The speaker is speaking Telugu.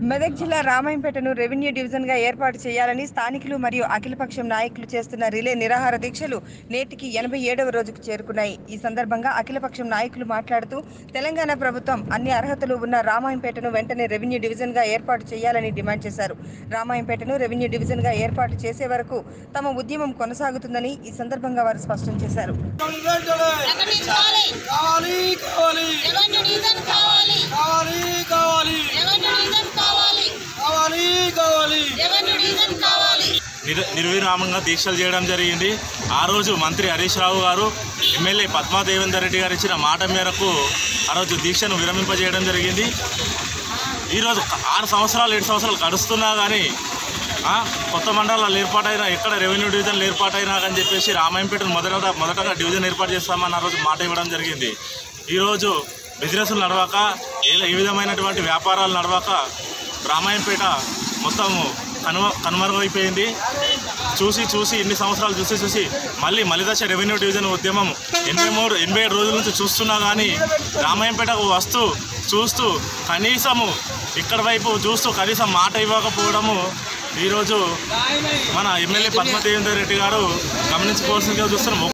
మెదక్ జిల్లా రామాయంపేటను రెవెన్యూ డివిజన్ గా ఏర్పాటు చేయాలని స్థానికులు మరియు అఖిలపక్షం నాయకులు చేస్తున్న రిలే నిరాహార దీక్షలు నేటికి ఎనభై ఏడవ రోజుకు చేరుకున్నాయి ఈ సందర్భంగా అఖిలపక్షం నాయకులు మాట్లాడుతూ తెలంగాణ ప్రభుత్వం అన్ని అర్హతలు ఉన్న రామాయంపేటను వెంటనే రెవెన్యూ డివిజన్ గా ఏర్పాటు చేయాలని డిమాండ్ చేశారు రామాయంపేటను రెవెన్యూ డివిజన్ గా ఏర్పాటు చేసే వరకు తమ ఉద్యమం కొనసాగుతుందని ఈ సందర్భంగా వారు స్పష్టం చేశారు ప్రకటించాలి కావాలి కావాలి రెవెన్యూ డివిజన్ కావాలి కావాలి కావాలి రెవెన్యూ డివిజన్ కావాలి కావాలి కావాలి రెవెన్యూ డివిజన్ కావాలి నిర్ నిర్విరామంగా దీక్షలు చేయడం జరిగింది ఆ రోజు మంత్రి హరీష్ రావు గారు ఎమ్మెల్యే పద్మా దేవేందర్ రెడ్డి గారు ఇచ్చిన మాట మేరకు ఆ రోజు దీక్షను విరమింపజేయడం జరిగింది ఈరోజు ఆరు సంవత్సరాలు ఏడు సంవత్సరాలు గడుస్తున్నా కానీ ఆ, కొత్త మండలాలు ఏర్పాటైనా ఎక్కడ రెవెన్యూ డివిజన్లు ఏర్పాటైనా అని చెప్పేసి రామాయంపేటను మొదట మొదటగా డివిజన్ ఏర్పాటు చేస్తామని ఆ రోజు మాట ఇవ్వడం జరిగింది ఈరోజు బిజినెస్లు నడవక ఏ ఏ విధమైనటువంటి వ్యాపారాలు నడవక రామాయంపేట మొత్తము కనుమ కనుమరుగైపోయింది చూసి చూసి ఇన్ని సంవత్సరాలు చూసి చూసి మళ్ళీ మలిదశ రెవెన్యూ డివిజన్ ఉద్యమం ఎనభై మూడు ఎనభై ఏడు రోజుల నుంచి చూస్తున్నా కానీ రామాయంపేటకు వస్తూ చూస్తూ కనీసము ఇక్కడ వైపు చూస్తూ కనీసం మాట ఇవ్వకపోవడము ఈరోజు మన ఎమ్మెల్యే పద్మదేవేందర్ రెడ్డి గారు గమనించుకోవాల్సిందిగా చూస్తున్నాం